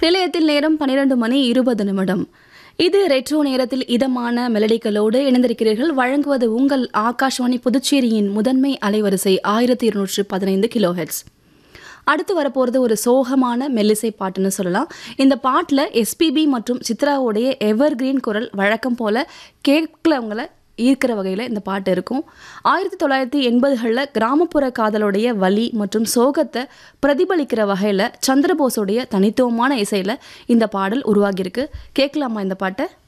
நிலையத்தில் நேரம் பன்னிரண்டு மணி இருபது நிமிடம் இது ரெட்ரோ நேரத்தில் இதமான மெலடிகளோடு இணைந்திருக்கிறீர்கள் வழங்குவது உங்கள் ஆகாஷ்வாணி புதுச்சேரியின் முதன்மை அலைவரிசை ஆயிரத்தி இருநூற்று பதினைந்து கிலோஹெட்ஸ் அடுத்து வரப்போகிறது ஒரு சோகமான மெல்லிசை பாட்டுன்னு சொல்லலாம் இந்த பாட்டில் எஸ்பிபி மற்றும் சித்ராவுடைய எவர் கிரீன் குரல் வழக்கம் போல கேட்கலவங்களை ஈர்க்கிற வகையில் இந்த பாட்டு இருக்கும் ஆயிரத்தி தொள்ளாயிரத்தி எண்பதுகளில் கிராமப்புற காதலுடைய வலி மற்றும் சோகத்தை பிரதிபலிக்கிற வகையில் சந்திரபோஸுடைய தனித்துவமான இசையில் இந்த பாடல் உருவாகியிருக்கு கேட்கலாமா இந்த பாட்டை